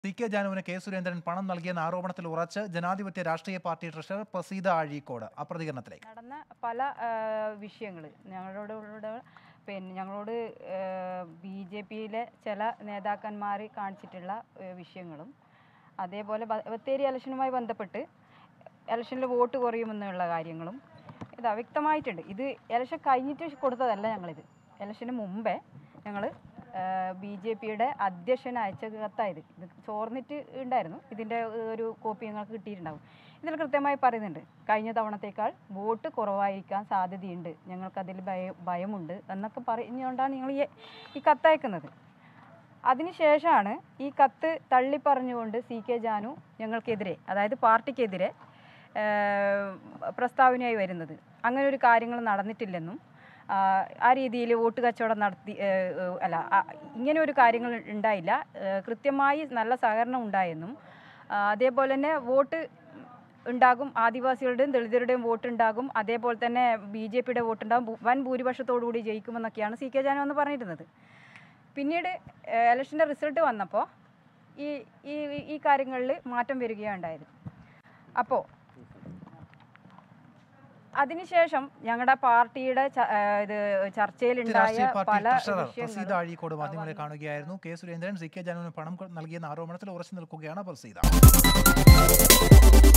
C K ജാനുവിന് K Surendran പണം നൽകിയെന്ന ആരോപണത്തിൽ ഉറച്ച് ജനാധിപത്യ രാഷ്ട്രീയ പാർട്ടി ട്രഷറർ പ്രസീത അഴീക്കോട് ആ പ്രതികരണത്തിലേക്ക് നടന്ന പല വിഷയങ്ങൾ ഞങ്ങളോട് പിന്നെ ഞങ്ങളോട് ബി ജെ പിയിലെ ചില നേതാക്കന്മാർ കാണിച്ചിട്ടുള്ള ഏഹ്, വിഷയങ്ങളും അതേപോലെ ബ- ബത്തേരി ഇലക്ഷനുമായി ബന്ധപ്പെട്ട് ഇലക്ഷനിൽ വോട്ട് കുറയുമെന്നുള്ള കാര്യങ്ങളും ഇതാ വ്യക്തമായിട്ടുണ്ട് ഇത് ഇലക്ഷൻ കഴിഞ്ഞിട്ട് കൊടുത്തതല്ല ഞങ്ങളിത് ഇലക്ഷന് മുമ്പേ ഞങ്ങൾ ബി ജെ പിയുടെ അധ്യക്ഷൻ അയച്ച കത്തായത് ഇത് ചോർന്നിട്ട് ഉണ്ടായിരുന്നു ഇതിൻ്റെ ഒരു കോപ്പി ഞങ്ങൾക്ക് കിട്ടിയിട്ടുണ്ടാവും ഇതിൽ കൃത്യമായി പറയുന്നുണ്ട് കഴിഞ്ഞ തവണത്തേക്കാൾ വോട്ട് കുറവായിരിക്കാൻ സാധ്യതയുണ്ട് ഞങ്ങൾക്കതിൽ ഭയ ഭയമുണ്ട് എന്നൊക്കെ പറഞ്ഞുകൊണ്ടാണ് നിങ്ങൾ ഈ ഈ കത്തയക്കുന്നത് അതിനുശേഷമാണ് ഈ കത്ത് തള്ളിപ്പറഞ്ഞുകൊണ്ട് സി കെ ജാനു ഞങ്ങൾക്കെതിരെ അതായത് പാർട്ടിക്കെതിരെ ഏഹ്, പ്രസ്താവനയായി വരുന്നത് അങ്ങനെ ഒരു കാര്യങ്ങൾ നടന്നിട്ടില്ലെന്നും ആ, ആ രീതിയിൽ വോട്ട് കച്ചവടം നടത്തി ഏഹ്, ഏഹ്, അല്ല ആ, ഇങ്ങനെ ഒരു കാര്യങ്ങൾ ഉണ്ടായില്ല ഏഹ്, കൃത്യമായി നല്ല സഹകരണം ഉണ്ടായെന്നും ആ, അതേപോലെ തന്നെ വോട്ട് ഉണ്ടാകും ആദിവാസികളുടെയും ദളിതരുടെയും വോട്ട് ഉണ്ടാകും അതേപോലെ തന്നെ ബി ജെ പിയുടെ വോട്ട് ഉണ്ടാകും ഭൂ- വൻ ഭൂരിപക്ഷത്തോടു കൂടി ജയിക്കുമെന്നൊക്കെയാണ് സി കെ ജാനു എന്ന് പറഞ്ഞിരുന്നത് പിന്നീട് ഇലക്ഷൻ്റെ റിസൾട്ട് വന്നപ്പോൾ ഈ ഈ ഈ കാര്യങ്ങളിൽ മാറ്റം വരികയാണ് ഉണ്ടായത് അപ്പോൾ അതിനുശേഷം ഞങ്ങളുടെ പാർട്ടിയുടെ ച- ഏഹ് ഇത് ചർച്ചയിലുണ്ടായ രാഷ്ട്രീയ പാർട്ടി പല ട്രഷറർ പ്രസീത വിഷയങ്ങളും അഴീക്കോട് മാധ്യമങ്ങളെ കാണുകയായിരുന്നു കെ സുരേന്ദ്രൻ സി കെ ജാനുവിന് പണം കൊ- നൽകിയെന്ന ആരോപണത്തിൽ ഉറച്ചു നിൽക്കുകയാണ് പ്രസീത